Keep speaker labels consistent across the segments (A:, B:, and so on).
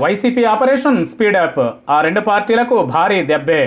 A: YCP operation speedup ఆ రెండు పార్టీలకు భారీ దెబ్బే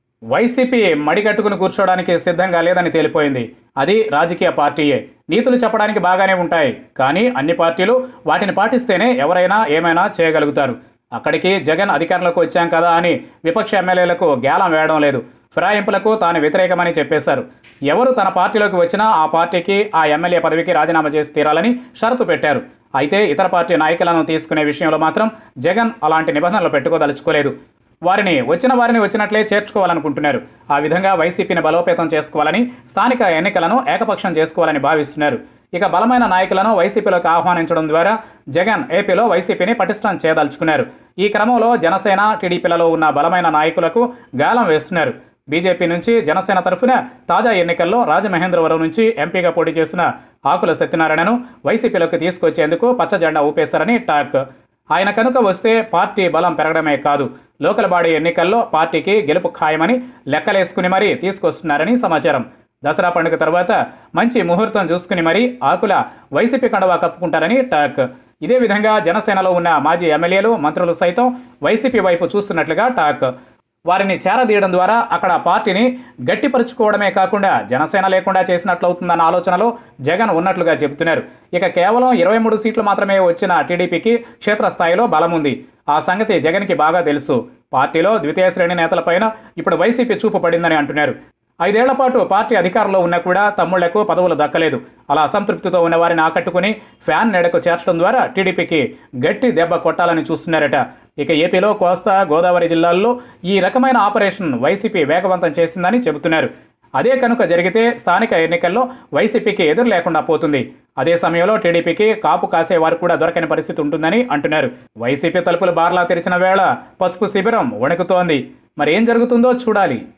A: వైసీపీ మడిగట్టుకుని కూర్చోవడానికి సిద్ధంగా లేదని తేలిపోయింది అది రాజకీయ పార్టీయే నీతులు చెప్పడానికి బాగానే ఉంటాయి కానీ అన్ని పార్టీలు వాటిని పాటిస్తేనే ఎవరైనా ఏమైనా చేయగలుగుతారు అక్కడికి జగన్ అధికారంలోకి వచ్చాం కదా అని విపక్ష ఎమ్మెల్యేలకు గేలం వేయడం లేదు ఫిరాయింపులకు తాను వ్యతిరేకమని చెప్పేశారు ఎవరు తన పార్టీలోకి వచ్చినా ఆ పార్టీకి ఆ ఎమ్మెల్యే పదవికి రాజీనామా చేసి తీరాలని షరతు పెట్టారు అయితే ఇతర పార్టీ నాయకులను తీసుకునే విషయంలో మాత్రం జగన్ అలాంటి నిబంధనలు పెట్టుకోదలుచుకోలేదు వారిని వచ్చిన వారిని వచ్చినట్లే చేర్చుకోవాలనుకుంటున్నారు ఆ విధంగా వైసీపీని బలోపేతం చేసుకోవాలని స్థానిక ఎన్నికలను ఏకపక్షం చేసుకోవాలని భావిస్తున్నారు ఇక బలమైన నాయకులను వైసీపీలోకి ఆహ్వానించడం ద్వారా జగన్ ఏపీలో వైసీపీని పటిష్టం చేయదలుచుకున్నారు ఈ క్రమంలో జనసేన టీడీపీలలో ఉన్న బలమైన నాయకులకు గాలం వేస్తున్నారు బీజేపీ నుంచి జనసేన తరఫున తాజా ఎన్నికల్లో రాజమహేంద్రవరం నుంచి ఎంపీగా పోటీ చేసిన ఆకుల సత్యనారాయణను వైసీపీలోకి తీసుకొచ్చేందుకు పచ్చ జెండా ఊపేశారని టాక్ ఆయన కనుక వస్తే పార్టీ బలం పెరగడమే కాదు లోకల్ బాడీ ఎన్నికల్లో పార్టీకి గెలుపు ఖాయమని లెక్కలేసుకుని మరీ తీసుకొస్తున్నారని సమాచారం దసరా పండుగ తర్వాత మంచి ముహూర్తం చూసుకుని మరీ ఆకుల వైసీపీ కండవా కప్పుకుంటారని టాక్ ఇదే విధంగా జనసేనలో ఉన్న మాజీ ఎమ్మెల్యేలు మంత్రులు సైతం వైసీపీ వైపు చూస్తున్నట్లుగా టాక్ వారిని చేరదీయడం ద్వారా అక్కడ పార్టీని గట్టిపరుచుకోవడమే కాకుండా జనసేన లేకుండా చేసినట్లవుతుందన్న ఆలోచనలో జగన్ ఉన్నట్లుగా చెబుతున్నారు ఇక కేవలం ఇరవై మూడు సీట్లు మాత్రమే వచ్చిన టీడీపీకి క్షేత్రస్థాయిలో బలం ఉంది ఆ సంగతి జగన్కి బాగా తెలుసు పార్టీలో ద్వితీయ శ్రేణి నేతలపైన ఇప్పుడు వైసీపీ చూపు పడిందని అంటున్నారు ఐదేళ్ల పాటు పార్టీ అధికారంలో ఉన్నా కూడా తమ్ముళ్లకు పదవులు దక్కలేదు అలా అసంతృప్తితో ఉన్న వారిని ఆకట్టుకుని ఫ్యాన్ నెడకు చేర్చడం ద్వారా టీడీపీకి గట్టి దెబ్బ కొట్టాలని చూస్తున్నారట ఇక ఏపీలో కోస్తా గోదావరి జిల్లాల్లో ఈ రకమైన ఆపరేషన్ వైసీపీ వేగవంతం చేసిందని చెబుతున్నారు అదే కనుక జరిగితే స్థానిక ఎన్నికల్లో వైసీపీకి ఎదురు లేకుండా పోతుంది అదే సమయంలో టీడీపీకి కాపు కాసేవారు కూడా దొరకని పరిస్థితి ఉంటుందని అంటున్నారు వైసీపీ తలుపులు బార్లా తెరిచిన వేళ పసుపు శిబిరం వణుకుతోంది మరి ఏం జరుగుతుందో చూడాలి